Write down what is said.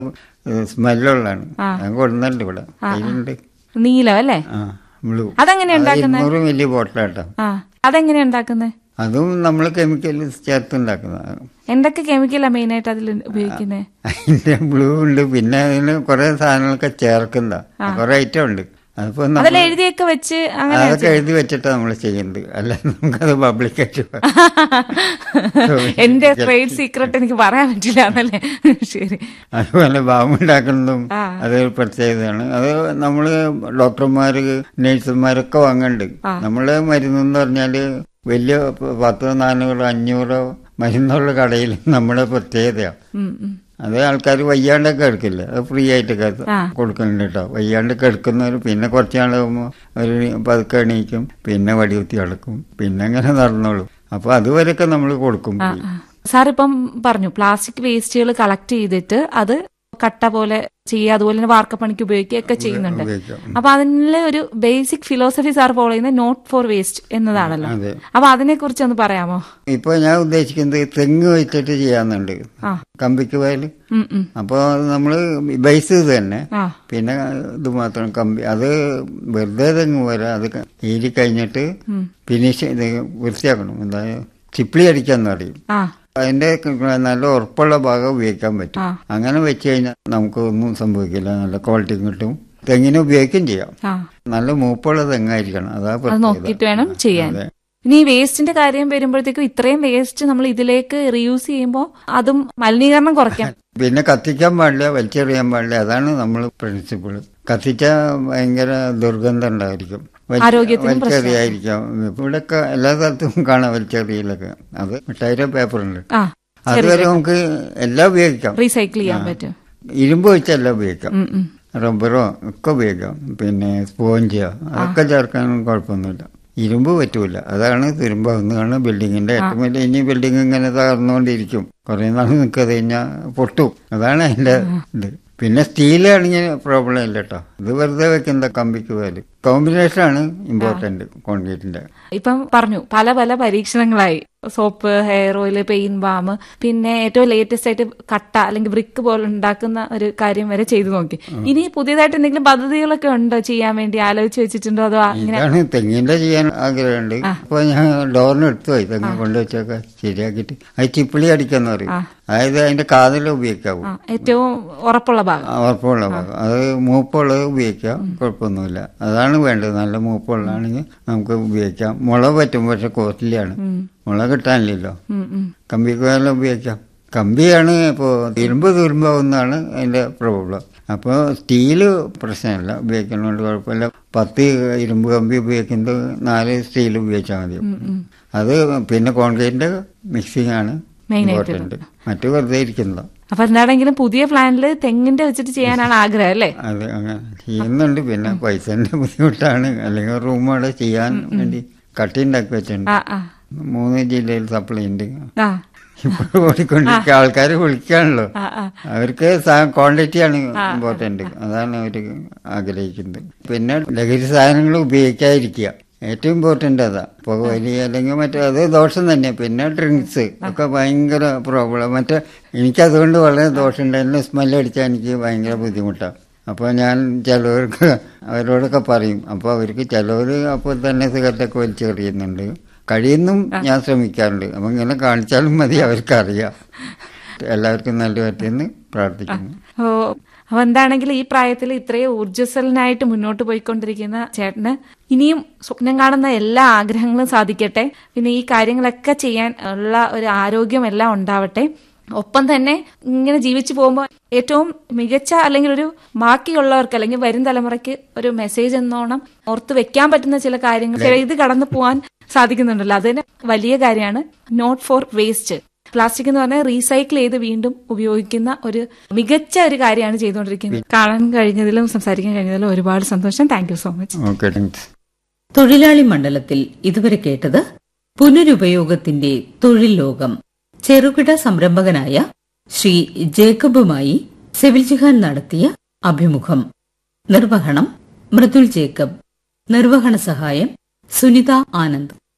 സ്മെല്ലുള്ളതാണ് ഞാൻ കൊടുക്കുന്നുണ്ട് ഇവിടെ കയ്യിലുണ്ട് നീലം അല്ലേ ആ ബ്ലൂ അതെങ്ങനെയാ ഉണ്ടാക്കുന്നത് ഇരുന്നൂറ് മില്ലി ബോട്ടിലാട്ടോ ആ അതെങ്ങനെയാ ഉണ്ടാക്കുന്നത് അതും നമ്മൾ കെമിക്കൽ ചേർത്ത് ഉണ്ടാക്കുന്നതാണ് എന്തൊക്കെ കെമിക്കലാ മെയിൻ ആയിട്ട് അതിൽ ഉപയോഗിക്കുന്നത് അതിന്റെ ബ്ലൂ ഉണ്ട് പിന്നെ അതിന് കുറെ സാധനങ്ങളൊക്കെ ചേർക്കുന്ന കുറെ ഐറ്റം ഉണ്ട് അതിപ്പോ നമ്മ- അതിൽ എഴുതിയൊക്കെ വെച്ച് അങ്ങനെ അതൊക്കെ എഴുതി വെച്ചിട്ടാ നമ്മൾ ചെയ്യുന്നത് അല്ല നമുക്കത് പബ്ലിക്കായിട്ട് എന്റെ ട്രേഡ് സീക്രട്ട് എനിക്ക് പറയാൻ പറ്റില്ല എന്നല്ലേ ശരി അതുപോലെ ബാമുണ്ടാക്കുന്നതും അത് പ്രത്യേകതയാണ് അത് നമ്മള് ഡോക്ടർമാര് നഴ്സുമാരൊക്കെ വാങ്ങുന്നുണ്ട് നമ്മള് മരുന്നെന്ന് പറഞ്ഞാല് വലിയ പ- പത്തോ നാനൂറോ അഞ്ഞൂറോ മരുന്നുള്ള കടയിൽ നമ്മുടെ പ്രത്യേകതയാണ് ഉം, ഉം. അത് ആൾക്കാർ വയ്യാണ്ടൊക്കെ എടുക്കില്ല അത് ഫ്രീ ആയിട്ടൊക്കെ അത് ആ. കൊടുക്കുന്നുണ്ട് കേട്ടോ വയ്യാണ്ടൊക്കെ എടുക്കുന്നവർ പിന്നെ കുറച്ച് നാളാകുമ്പോൾ ഒരു പതുക്കെ എണീക്കും പിന്നെ വടികുത്തി കിടക്കും പിന്നെ അങ്ങനെ നടന്നോളും അപ്പൊ അതുവരെയൊക്കെ നമ്മൾ കൊടുക്കും ആ, ആ. സാർ ഇപ്പം പറഞ്ഞു പ്ലാസ്റ്റിക് വേസ്റ്റുകൾ കളക്ട് ചെയ്തിട്ട് അത് കട്ട പോലെ ചെയ്യുക അതുപോലെ തന്നെ വാർക്കപ്പണിക്ക് ഉപയോഗിക്കുകയൊക്കെ ചെയ്യുന്നുണ്ട് ഉപയോഗിക്കാം. അപ്പൊ അതിലെ ഒരു ബേസിക് ഫിലോസഫി സാർ ഫോളോ ചെയ്യുന്നത് നോട്ട് ഫോർ വേസ്റ്റ് എന്നതാണല്ലോ അതെ അപ്പൊ അതിനെ കുറിച്ച് ഒന്ന് പറയാമോ ഇപ്പൊ ഞാൻ ഉദ്ദേശിക്കുന്നത് തെങ്ങ് വെച്ചിട്ട് ചെയ്യാന്നുണ്ട് ആ. കമ്പിക്ക് വയൽ ഉം, ഉം. അപ്പോൾ നമ്മൾ ബേസ് ഇത് തന്നെ ആ പിന്നെ ഇത് മാത്രം കമ്പി അത് വെറുതെ തെങ്ങ് പോരാ അത് ക- ഈരി കഴിഞ്ഞിട്ട് ഫിനിഷ് ഇത് വൃത്തിയാക്കണം എന്താ ചിപ്പിളി അടിക്കാന്ന് പറയും ആ അതിന്റെ ക- നല്ല ഉറപ്പുള്ള ഭാഗം ഉപയോഗിക്കാൻ പറ്റും ആ. അങ്ങനെ വെച്ച് കഴിഞ്ഞാൽ നമുക്ക് ഒന്നും സംഭവിക്കില്ല നല്ല ക്വാളിറ്റി കിട്ടും തെങ്ങിനെ ഉപയോഗിക്കുകയും ചെയ്യാം ആ നല്ല മൂപ്പുള്ള തെങ്ങായിരിക്കണം അതാ അത് പ്രത്യേകത. നോക്കിയിട്ട് വേണം ചെയ്യാൻ അതെ. ഇനി ഈ വേസ്റ്റിന്റെ കാര്യം വരുമ്പോഴത്തേക്കും ഇത്രയും വേസ്റ്റ് നമ്മൾ ഇതിലേക്ക് റീയൂസ് ചെയ്യുമ്പോൾ അതും മലിനീകരണം കുറയ്ക്കാം പിന്നെ കത്തിക്കാൻ പാടില്ല വലിച്ചെറിയാൻ പാടില്ല അതാണ് നമ്മൾ പ്രിൻസിപ്പിൾ കത്തിച്ച ഭയങ്കര ദുർഗന്ധം ഉണ്ടായിരിക്കും വലി- ആരോഗ്യത്തിനും വലിച്ചെറിയായിരിക്കാം ഇവിടെയൊക്കെ എല്ലാ സ്ഥലത്തും കാണാം വലിച്ചെറിയലൊക്കെ അത് മിഠായിയുടെ പേപ്പറുണ്ട് ആ അതുവരെ നമുക്ക് എല്ലാം ഉപയോഗിക്കാം റീസൈക്കിൾ ചെയ്യാൻ പറ്റും ഇരുമ്പ് വെച്ചെല്ലാം ഉപയോഗിക്കാം ഉം, ഉം. റബ്ബറോ ഒക്കെ ഉപയോഗിക്കാം പിന്നെ സ്പോഞ്ചോ അതൊക്കെ ചേർക്കാനൊന്നും കുഴപ്പമൊന്നുമില്ല ഇരുമ്പ് പറ്റൂല അതാണ് തുരുമ്പാവുന്നതാണ് ബിൽഡിങ്ങിന്റെ ഏറ്റവും വലിയ ഇനി ബിൽഡിംഗ് ഇങ്ങനെ തകർന്നുകൊണ്ടിരിക്കും കുറെ നാൾ നിൽക്കാതെ കഴിഞ്ഞാൽ പൊട്ടും അതാണ് അതിന്റെ ഇത് പിന്നെ സ്റ്റീലാണെങ്കിൽ പ്രോബ്ലം ഇല്ല കേട്ടോ ഇത് വെറുതെ വെക്കുന്ന കമ്പിക്ക് പോയാല് കോമ്പിനേഷൻ ആണ് ഇമ്പോർട്ടന്റ് കോൺക്രീറ്റിന്റെ ഇപ്പം പറഞ്ഞു പല പല പരീക്ഷണങ്ങളായി soap hair oil pain balm പിന്നെ ഏറ്റവും ലേറ്റസ്റ്റ് ആയിട്ട് കട്ട അല്ലെങ്കിൽ ബ്രിക്ക് പോലെ ഉണ്ടാക്കുന്ന ഒരു കാര്യം വരെ ചെയ്തു നോക്കി ഇനി പുതിയതായിട്ട് എന്തെങ്കിലും പദ്ധതികളൊക്കെ ഉണ്ടോ ചെയ്യാൻ വേണ്ടി ആലോചിച്ച് വെച്ചിട്ടുണ്ടോ അതോ ഇങ്ങനെ ഇതാണ് തെങ്ങിന്റെ ചെയ്യാൻ ആഗ്രഹമുണ്ട് അപ്പൊ ഞാൻ ഡോറിന് എടുത്തു പോയി തെങ്ങ് കൊണ്ടുവച്ചൊക്കെ ശരിയാക്കിയിട്ട് അത് ചിപ്പിളി അടിക്കാന്ന് പറയും അതായത് അതിന്റെ കാതിൽ ഉപയോഗിക്കാവൂ ആ, ഏറ്റവും ഉറപ്പുള്ള ഭാഗം ഉറപ്പുള്ള ഭാഗം അത് മൂപ്പുള്ളത് ഉപയോഗിക്കാം കുഴപ്പമൊന്നുമില്ല അതാണ് വേണ്ടത് നല്ല മൂപ്പുള്ളതാണെങ്കിൽ നമുക്ക് ഉപയോഗിക്കാം മുള പറ്റും പക്ഷെ കോസ്റ്റ്ലിയാണ് മുള കിട്ടാനില്ലല്ലോ ഉം, ഉം. കമ്പിക്ക് വേല ഉപയോഗിക്കാം കമ്പിയാണ് ഇപ്പോൾ ഇരുമ്പ് തുരുമ്പാവുന്നതാണ് അതിന്റെ പ്രോബ്ലം അപ്പോൾ സ്റ്റീല് പ്രശ്നമില്ല ഉപയോഗിക്കുന്നതുകൊണ്ട് കുഴപ്പമില്ല പത്ത് ഇരുമ്പ് കമ്പി ഉപയോഗിക്കുന്നത് നാല് സ്റ്റീൽ ഉപയോഗിച്ചാൽ മതി അത് പിന്നെ കോൺക്രീറ്റിന്റെ മിക്സിംഗ് ആണ് Main ഇമ്പോർട്ടന്റ് മറ്റു വെറുതെ ഇരിക്കുന്നതാണ് അപ്പൊ എന്താണെങ്കിലും പുതിയ പ്ലാനിൽ തെങ്ങിന്റെ വെച്ചിട്ട് ചെയ്യാനാണ് ആഗ്രഹം അല്ലേ അത് അങ്ങനെ ചെയ്യുന്നുണ്ട് പിന്നെ പൈസന്റെ ബുദ്ധിമുട്ടാണ് അല്ലെങ്കിൽ റൂം അവിടെ ചെയ്യാൻ വേണ്ടി കട്ടി ഉണ്ടാക്കി വെച്ചിട്ടുണ്ട് ആ ആ മൂന്ന് ജില്ലയിൽ സപ്ലൈ ഉണ്ട് ആ ഇപ്പോൾ ഓടിക്കൊണ്ടിരിക്കുക ആൾക്കാർ വിളിക്കാണല്ലോ ആ ആ അവർക്ക് ക്വാണ്ടിറ്റിയാണ് ഇമ്പോർട്ടന്റ് അതാണ് അവർ ആഗ്രഹിക്കുന്നത് പിന്നെ ലഹരി സാധനങ്ങൾ ഉപയോഗിക്കാതിരിക്കുക ഏറ്റവും ഇമ്പോർട്ടന്റ് അതാ പുകവലി അല്ലെങ്കിൽ മറ്റേ അത് ദോഷം തന്നെ പിന്നെ ഡ്രിങ്ക്സ് ഒക്കെ ഭയങ്കര പ്രോബ്ലം മറ്റേ എനിക്കതുകൊണ്ട് വളരെ ദോഷമുണ്ട് എന്നെ സ്മെല്ല് അടിച്ചാൽ എനിക്ക് ഭയങ്കര ബുദ്ധിമുട്ടാണ് അപ്പോൾ ഞാൻ ചിലവർക്ക് അവരോടൊക്കെ പറയും അപ്പോൾ അവർക്ക് ചിലവർ അപ്പോൾ തന്നെ സിഗരറ്റൊക്കെ വലിച്ചെറിയുന്നുണ്ട് കഴിയുന്നും ഞാൻ ശ്രമിക്കാറുണ്ട് അപ്പം ഇങ്ങനെ കാണിച്ചാലും മതി അവർക്കറിയാം എല്ലാവർക്കും നല്ല പറ്റിയെന്ന് പ്രാർത്ഥിക്കുന്നു ഓ അപ്പൊ എന്താണെങ്കിലും ഈ പ്രായത്തിൽ ഇത്രയും ഊർജ്ജസ്വലനായിട്ട് മുന്നോട്ട് പോയിക്കൊണ്ടിരിക്കുന്ന ചേട്ടന് ഇനിയും സ്വപ്നം കാണുന്ന എല്ലാ ആഗ്രഹങ്ങളും സാധിക്കട്ടെ പിന്നെ ഈ കാര്യങ്ങളൊക്കെ ചെയ്യാൻ ഉള്ള ഒരു ആരോഗ്യം എല്ലാം ഉണ്ടാവട്ടെ ഒപ്പം തന്നെ ഇങ്ങനെ ജീവിച്ചു പോകുമ്പോൾ ഏറ്റവും മികച്ച അല്ലെങ്കിൽ ഒരു ബാക്കിയുള്ളവർക്ക് അല്ലെങ്കിൽ വരും തലമുറയ്ക്ക് ഒരു മെസ്സേജ് എന്നോണം ഓർത്ത് വെക്കാൻ പറ്റുന്ന ചില കാര്യങ്ങൾ ഇത് കടന്നു പോകാൻ സാധിക്കുന്നുണ്ടല്ലോ അതിന് വലിയ കാര്യമാണ് നോട്ട് ഫോർ വേസ്റ്റ് പ്ലാസ്റ്റിക് എന്ന് പറഞ്ഞാൽ റീസൈക്കിൾ ചെയ്ത് വീണ്ടും ഉപയോഗിക്കുന്ന ഒരു മികച്ച ഒരു കാര്യമാണ് ചെയ്തുകൊണ്ടിരിക്കുന്നത് കാണാൻ കഴിഞ്ഞതിലും സംസാരിക്കാൻ കഴിഞ്ഞതിലും ഒരുപാട് സന്തോഷം thank you so much okay thanks തൊഴിലാളി മണ്ഡലത്തിൽ ഇതുവരെ കേട്ടത് പുനരുപയോഗത്തിന്റെ തൊഴിൽ ലോകം ചെറുകിട സംരംഭകനായ ശ്രീ ജേക്കബുമായി സെവിൽ ജിഹാൻ നടത്തിയ അഭിമുഖം നിർവഹണം മൃദുൽ ജേക്കബ് നിർവഹണ സഹായം സുനിത ആനന്ദ്